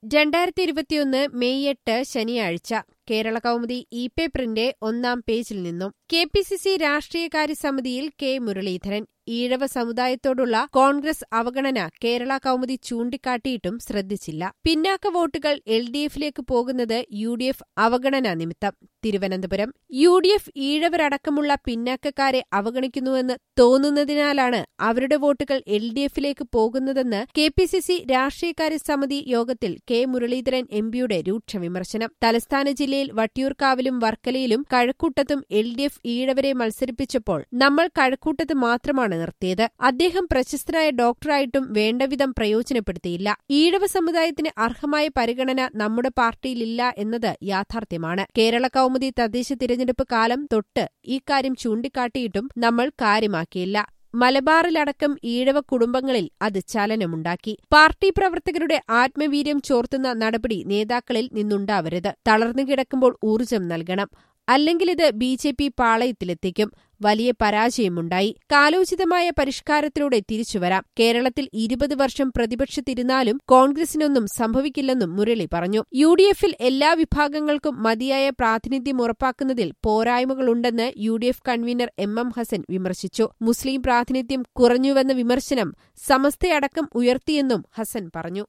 രണ്ടായിരത്തി ഇരുപത്തിയൊന്ന് മെയ് എട്ട് ശനിയാഴ്ച കേരള കൗമുദി ഇ പേപ്പറിന്റെ ഒന്നാം പേജിൽ നിന്നും കെ പി സി സി രാഷ്ട്രീയകാര്യ സമിതിയിൽ കെ മുരളീധരൻ ഈഴവ സമുദായത്തോടുള്ള കോൺഗ്രസ് അവഗണന കേരള കൗമുദി ചൂണ്ടിക്കാട്ടിയിട്ടും ശ്രദ്ധിച്ചില്ല പിന്നാക്ക വോട്ടുകൾ എൽ ഡി എഫിലേക്ക് പോകുന്നത് യു ഡി എഫ് അവഗണന നിമിത്തം തിരുവനന്തപുരം യു ഡി എഫ് ഈഴവരടക്കമുള്ള പിന്നാക്കക്കാരെ അവഗണിക്കുന്നുവെന്ന് തോന്നുന്നതിനാലാണ് അവരുടെ വോട്ടുകൾ എൽ ഡി എഫിലേക്ക് പോകുന്നതെന്ന് കെ പി സി സി രാഷ്ട്രീയകാര്യ സമിതി യോഗത്തിൽ കെ മുരളീധരൻ എം പിയുടെ രൂക്ഷ വിമർശനം തലസ്ഥാന ജില്ലയിൽ വട്ടിയൂർക്കാവിലും വർക്കലയിലും കഴക്കൂട്ടത്തും എൽ ഡി എഫ് ഈഴവരെ മത്സരിപ്പിച്ചപ്പോൾ നമ്മൾ കഴക്കൂട്ടത്ത് മാത്രമാണ് നിർത്തിയത് അദ്ദേഹം പ്രശസ്തനായ ഡോക്ടറായിട്ടും വേണ്ടവിധം പ്രയോജനപ്പെടുത്തിയില്ല ഈഴവ സമുദായത്തിന് അർഹമായ പരിഗണന നമ്മുടെ പാർട്ടിയിലില്ല എന്നത് യാഥാർത്ഥ്യമാണ് കേരള കൗമുദി തദ്ദേശ തിരഞ്ഞെടുപ്പ് കാലം തൊട്ട് ഇക്കാര്യം ചൂണ്ടിക്കാട്ടിയിട്ടും നമ്മൾ കാര്യമാക്കിയില്ല മലബാറിലടക്കം ഈഴവ കുടുംബങ്ങളിൽ അത് ചലനമുണ്ടാക്കി പാർട്ടി പ്രവർത്തകരുടെ ആത്മവീര്യം ചോർത്തുന്ന നടപടി നേതാക്കളിൽ നിന്നുണ്ടാവരുത് തളർന്നു കിടക്കുമ്പോൾ ഊർജം നൽകണം അല്ലെങ്കിൽ ഇത് ബി ജെ പി പാളയത്തിലെത്തിക്കും വലിയ പരാജയമുണ്ടായി കാലോചിതമായ പരിഷ്കാരത്തിലൂടെ തിരിച്ചുവരാം കേരളത്തിൽ ഇരുപത് വർഷം പ്രതിപക്ഷത്തിരുന്നാലും കോൺഗ്രസിനൊന്നും സംഭവിക്കില്ലെന്നും മുരളി പറഞ്ഞു യു ഡി എഫിൽ എല്ലാ വിഭാഗങ്ങൾക്കും മതിയായ പ്രാതിനിധ്യം ഉറപ്പാക്കുന്നതിൽ പോരായ്മകളുണ്ടെന്ന് U D F convener M M Hassan വിമർശിച്ചു മുസ്ലിം പ്രാതിനിധ്യം കുറഞ്ഞുവെന്ന വിമർശനം സമസ്തയടക്കം ഉയർത്തിയെന്നും ഹസൻ പറഞ്ഞു